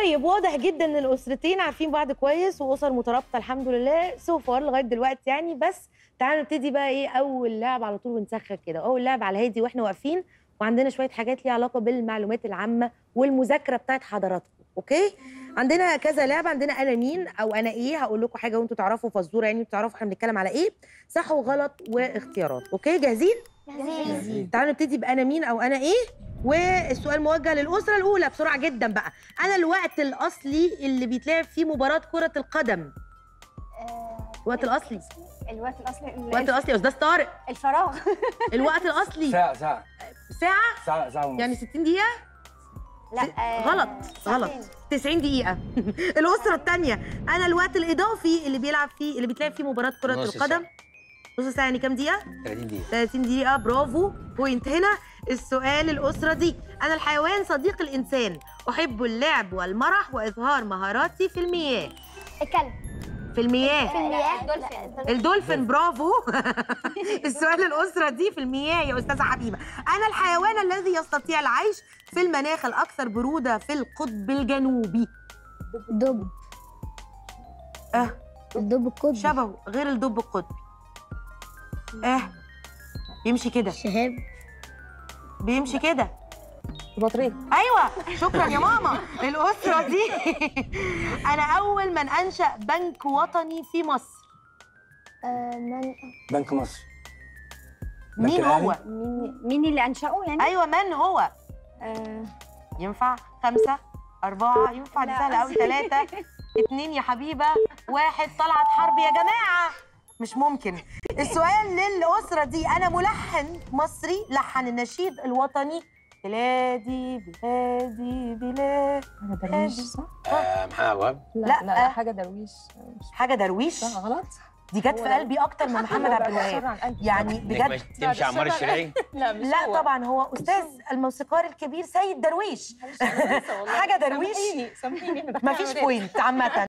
طيب واضح جدا ان الاسرتين عارفين بعض كويس واسر مترابطه الحمد لله سو فار لغايه دلوقتي يعني بس تعالوا نبتدي بقى ايه اول لعب على طول ونسخن كده اول لعب على هادي واحنا واقفين وعندنا شويه حاجات ليها علاقه بالمعلومات العامه والمذاكره بتاعت حضراتكم اوكي عندنا كذا لعبه عندنا انا مين او انا ايه هقول لكم حاجه وانتوا تعرفوا فزوره يعني تعرفوا احنا بنتكلم على ايه صح وغلط واختيارات اوكي جاهزين جاهزين تعالوا نبتدي بانا مين او انا ايه والسؤال موجه للاسره الاولى بسرعه جدا بقى انا الوقت الاصلي اللي بيتلعب فيه مباراه كره القدم الوقت الاصلي الوقت الاصلي الوقت الاصلي يا استاذ طارق الفراغ الوقت الاصلي ساعة ساعة ساعه ساعة ساعة ونص يعني 60 دقيقه لا آه، غلط غلط ساعتين. 90 دقيقه الاسره الثانيه انا الوقت الاضافي اللي بيلعب فيه اللي بيتلعب فيه مباراه كره نص القدم نص ساعه يعني كام دقيقه 30 دقيقة 30 دقيقة برافو بوينت هنا السؤال الأسرة دي أنا الحيوان صديق الإنسان أحب اللعب والمرح وإظهار مهاراتي في المياه الكلب في المياه في المياه الدولفين الدولفين برافو السؤال الأسرة دي في المياه يا أستاذة حبيبة أنا الحيوان الذي يستطيع العيش في المناخ الأكثر برودة في القطب الجنوبي دب أه الدب القطبي شبهه غير الدب القطبي أه بيمشي كده شهاب بيمشي كده بطريق ايوه شكرا يا ماما الاسره دي انا اول من انشا بنك وطني في مصر آه، من بنك مصر بنك مين الأهلي؟ هو مين مين اللي انشأه يعني؟ ايوه من هو آه، ينفع خمسة أربعة ينفع دي لا. سهلة أوي ثلاثة اتنين يا حبيبة واحد طلعت حرب يا جماعة مش ممكن السؤال للأسرة دي أنا ملحن مصري لحن النشيد الوطني بلادي بلادي بلاد حاجه درويش صح؟ آه، محمد عبد الوهاب لا لا. لا, حاجه درويش مش حاجة درويش صح غلط دي جت في قلبي أكتر من محمد عبد الوهاب يعني بجد تمشي عمار الشريعي لا مش لا هو. طبعا هو استاذ الموسيقار الكبير سيد درويش معلش أنا لسه والله. حاجة درويش. سامحيني سامحيني إحنا داخلين مفيش على بوينت عامة